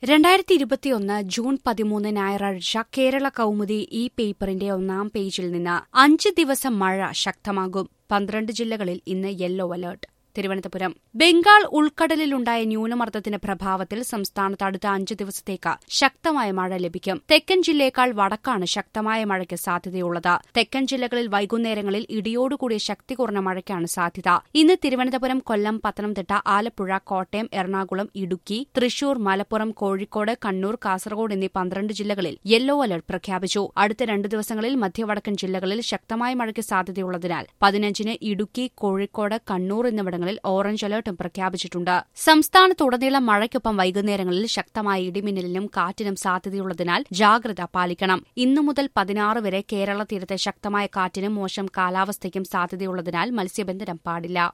രണ്ടായിരത്തി ഇരുപത്തിയൊന്ന് ജൂൺ പതിമൂന്ന് ഞായറാഴ്ച കേരള കൗമുദി ഈ പേപ്പറിന്റെ ഒന്നാം പേജിൽ നിന്ന് അഞ്ച് ദിവസം മഴ ശക്തമാകും പന്ത്രണ്ട് ജില്ലകളിൽ ഇന്ന് യെല്ലോ അലർട്ട് തിരുവനന്തപുരം ബംഗാൾ ഉൾക്കടലിലുണ്ടായ ന്യൂനമർദ്ദത്തിന്റെ പ്രഭാവത്തിൽ സംസ്ഥാനത്ത് അടുത്ത അഞ്ച് ദിവസത്തേക്ക് ശക്തമായ മഴ ലഭിക്കും തെക്കൻ ജില്ലയേക്കാൾ വടക്കാണ് ശക്തമായ മഴയ്ക്ക് സാധ്യതയുള്ളത് തെക്കൻ ജില്ലകളിൽ വൈകുന്നേരങ്ങളിൽ ഇടിയോടുകൂടിയ ശക്തി കുറഞ്ഞ മഴയ്ക്കാണ് സാധ്യത ഇന്ന് തിരുവനന്തപുരം കൊല്ലം പത്തനംതിട്ട ആലപ്പുഴ കോട്ടയം എറണാകുളം ഇടുക്കി തൃശൂർ മലപ്പുറം കോഴിക്കോട് കണ്ണൂർ കാസർഗോഡ് എന്നീ പന്ത്രണ്ട് ജില്ലകളിൽ യെല്ലോ അലർട്ട് പ്രഖ്യാപിച്ചു അടുത്ത രണ്ട് ദിവസങ്ങളിൽ മധ്യവടക്കൻ ജില്ലകളിൽ ശക്തമായ മഴയ്ക്ക് സാധ്യതയുള്ളതിനാൽ പതിനഞ്ചിന് ഇടുക്കി കോഴിക്കോട് കണ്ണൂർ എന്നിവിടങ്ങളിൽ ഓറഞ്ച് അലർട്ടും പ്രഖ്യാപിച്ചിട്ടുണ്ട് സംസ്ഥാനത്തുടനീളം മഴയ്ക്കൊപ്പം വൈകുന്നേരങ്ങളിൽ ശക്തമായ ഇടിമിന്നലിനും കാറ്റിനും സാധ്യതയുള്ളതിനാൽ ജാഗ്രത പാലിക്കണം ഇന്നു മുതൽ പതിനാറ് വരെ കേരള തീരത്ത് ശക്തമായ കാറ്റിനും മോശം കാലാവസ്ഥയ്ക്കും സാധ്യതയുള്ളതിനാൽ മത്സ്യബന്ധനം പാടില്ല